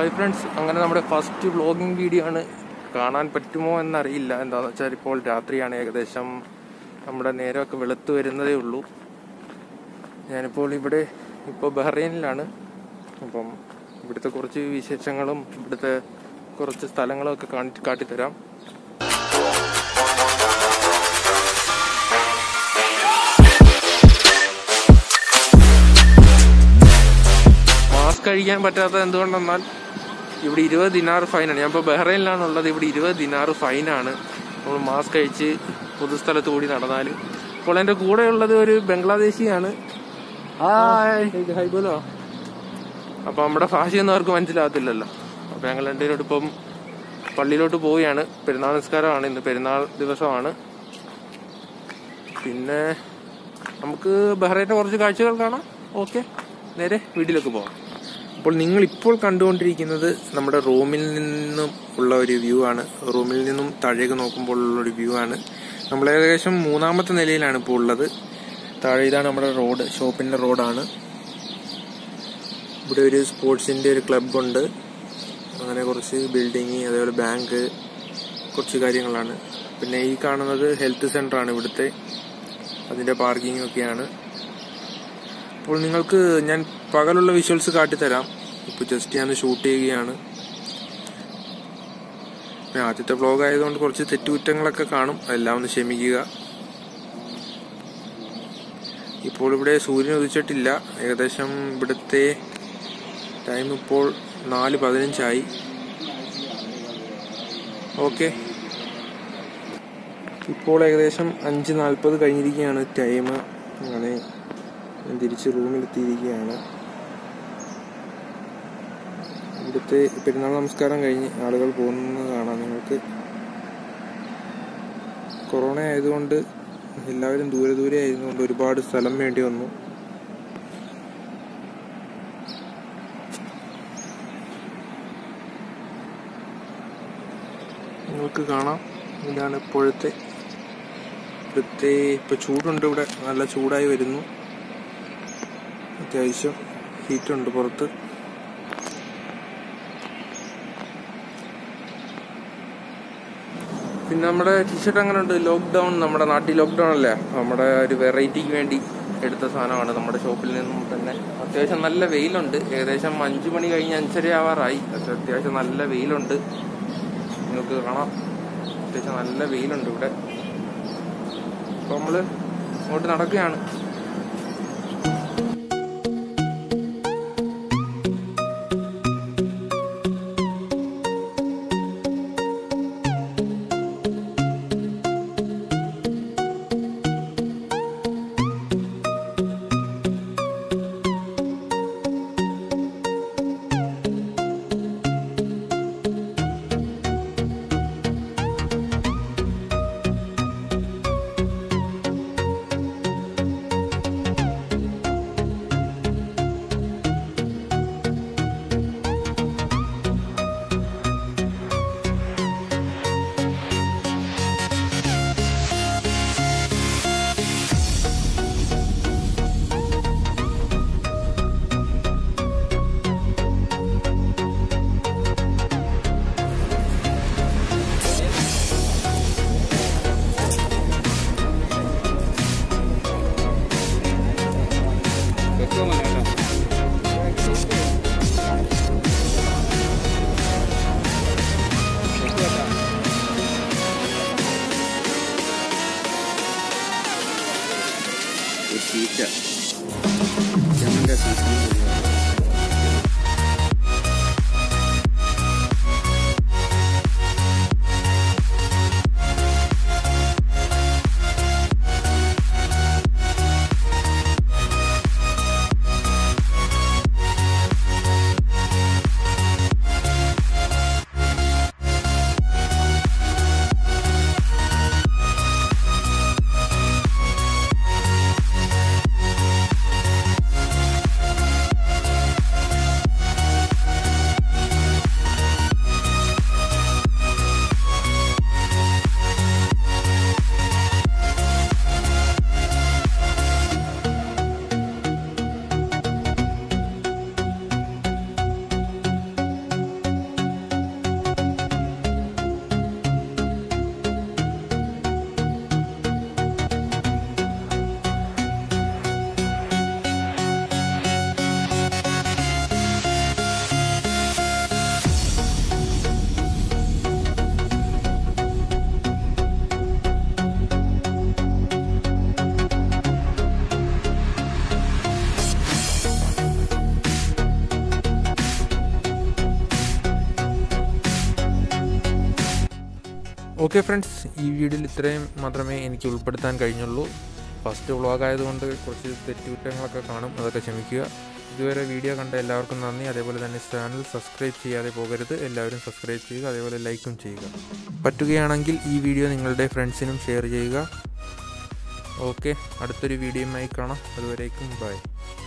hi friends അങ്ങനെ നമ്മുടെ first vlogging video ആണ് കാണാൻ പറ്റുമോ എന്നറിയില്ല എന്താണെന്ന് വെച്ചാൽ ഇപ്പോൾ രാത്രിയാണ് ഏകദേശം നമ്മുടെ നേരമൊക്കെ വെളുത്ത് വരുന്നതേ ഉള്ളൂ ഞാനിപ്പോൾ ഇവിടെ ഇപ്പോൾ ബഹ്റൈനിലാണ് അപ്പം ഇവിടുത്തെ കുറച്ച് വിശേഷങ്ങളും ഇവിടുത്തെ കുറച്ച് സ്ഥലങ്ങളും ഒക്കെ കാണി കാട്ടിത്തരാം മാസ്ക് കഴിക്കാൻ പറ്റാത്തത് എന്തുകൊണ്ടെന്നാൽ ഇവിടെ ഇരുപത് ദിനാറ് ഫൈനാണ് ഞാൻ ഇപ്പോൾ ബഹ്റൈനിലാണ് ഉള്ളത് ഇവിടെ ഇരുപത് ദിനാറ് ഫൈനാണ് നമ്മൾ മാസ്ക് കഴിച്ച് പൊതുസ്ഥലത്ത് കൂടി നടന്നാൽ ഇപ്പോൾ എൻ്റെ കൂടെ ഉള്ളത് ഒരു ബംഗ്ലാദേശിയാണ് ഹായ് ഹായ് ബോലോ അപ്പൊ നമ്മുടെ ഭാഷയൊന്നും അവർക്ക് മനസ്സിലാകത്തില്ലല്ലോ അപ്പൊ ഞങ്ങൾ രണ്ടുപേരും ഇപ്പം പള്ളിയിലോട്ട് പോവുകയാണ് പെരുന്നാൾ നിസ്കാരമാണ് ഇന്ന് പെരുന്നാൾ ദിവസമാണ് പിന്നെ നമുക്ക് ബഹ്റൈൻ്റെ കുറച്ച് കാഴ്ചകൾ കാണാം ഓക്കെ നേരെ വീട്ടിലേക്ക് പോകാം അപ്പോൾ നിങ്ങൾ ഇപ്പോൾ കണ്ടുകൊണ്ടിരിക്കുന്നത് നമ്മുടെ റൂമിൽ നിന്നും ഉള്ള ഒരു വ്യൂ ആണ് റൂമിൽ നിന്നും താഴേക്ക് നോക്കുമ്പോൾ ഉള്ള ഒരു വ്യൂ ആണ് നമ്മൾ ഏകദേശം മൂന്നാമത്തെ നിലയിലാണ് ഇപ്പോൾ ഉള്ളത് താഴെ ഇതാണ് നമ്മുടെ റോഡ് ഷോപ്പിന്റെ റോഡാണ് ഇവിടെ ഒരു സ്പോർട്സിന്റെ ഒരു ക്ലബ് ഉണ്ട് അങ്ങനെ കുറച്ച് ബിൽഡിങ് അതേപോലെ ബാങ്ക് കുറച്ച് കാര്യങ്ങളാണ് പിന്നെ ഈ കാണുന്നത് ഹെൽത്ത് സെന്റർ ആണ് ഇവിടുത്തെ അതിന്റെ പാർക്കിംഗ് ഒക്കെയാണ് അപ്പോൾ നിങ്ങൾക്ക് ഞാൻ പകലുള്ള വിഷ്വൽസ് കാട്ടിത്തരാം ഇപ്പോൾ ജസ്റ്റ് ഞാൻ ഷൂട്ട് ചെയ്യുകയാണ് പിന്നെ ആദ്യത്തെ വ്ലോഗ് ആയതുകൊണ്ട് കുറച്ച് തെറ്റുകുറ്റങ്ങളൊക്കെ കാണും അതെല്ലാം ഒന്ന് ക്ഷമിക്കുക ഇപ്പോൾ ഇവിടെ സൂര്യൻ ഉദിച്ചിട്ടില്ല ഏകദേശം ഇവിടുത്തെ ടൈം ഇപ്പോൾ നാല് പതിനഞ്ചായി ഓക്കെ ഇപ്പോൾ ഏകദേശം അഞ്ച് നാൽപ്പത് കഴിഞ്ഞിരിക്കുകയാണ് ടൈം അങ്ങനെ ഞാൻ തിരിച്ച് റൂമിലെത്തിയിരിക്കുകയാണ് ഇവിടുത്തെ പെരുന്നാൾ നമസ്കാരം കഴിഞ്ഞ് ആളുകൾ പോകുന്നത് കാണാം നിങ്ങൾക്ക് കൊറോണ ആയതുകൊണ്ട് എല്ലാവരും ദൂരെ ദൂരെ ആയതുകൊണ്ട് ഒരുപാട് സ്ഥലം വേണ്ടി വന്നു നിങ്ങൾക്ക് കാണാം ഇതാണ് ഇപ്പോഴത്തെ ഇവിടുത്തെ ഇപ്പൊ ചൂടുണ്ട് ഇവിടെ നല്ല ചൂടായി വരുന്നു അത്യാവശ്യം ഹീറ്റുണ്ട് പുറത്ത് പിന്നെ നമ്മുടെ ടീഷർട്ട് അങ്ങനെ ഉണ്ട് ലോക്ക്ഡൗൺ നമ്മുടെ നാട്ടിൽ ലോക്ക്ഡൗൺ അല്ലേ നമ്മുടെ ഒരു വെറൈറ്റിക്ക് വേണ്ടി എടുത്ത സാധനമാണ് നമ്മുടെ ഷോപ്പിൽ നിന്നും തന്നെ അത്യാവശ്യം നല്ല വെയിലുണ്ട് ഏകദേശം അഞ്ചു മണി കഴിഞ്ഞ് അഞ്ചര ആവാറായി പക്ഷെ അത്യാവശ്യം നല്ല വെയിലുണ്ട് നിങ്ങൾക്ക് കാണാം അത്യാവശ്യം നല്ല വെയിലുണ്ട് ഇവിടെ അപ്പൊ നമ്മള് അങ്ങോട്ട് നടക്കുകയാണ് ഓക്കെ ഫ്രണ്ട്സ് ഈ വീഡിയോയിൽ ഇത്രയും മാത്രമേ എനിക്ക് ഉൾപ്പെടുത്താൻ കഴിഞ്ഞുള്ളൂ ഫസ്റ്റ് വ്ളോഗ് ആയതുകൊണ്ട് കുറച്ച് തെറ്റുകുറ്റങ്ങളൊക്കെ കാണും അതൊക്കെ ക്ഷമിക്കുക ഇതുവരെ വീഡിയോ കണ്ട എല്ലാവർക്കും നന്ദി അതേപോലെ തന്നെ ചാനൽ സബ്സ്ക്രൈബ് ചെയ്യാതെ പോകരുത് എല്ലാവരും സബ്സ്ക്രൈബ് ചെയ്യുക അതേപോലെ ലൈക്കും ചെയ്യുക പറ്റുകയാണെങ്കിൽ ഈ വീഡിയോ നിങ്ങളുടെ ഫ്രണ്ട്സിനും ഷെയർ ചെയ്യുക ഓക്കെ അടുത്തൊരു വീഡിയോയുമായി കാണാം അതുവരേക്കും ബൈ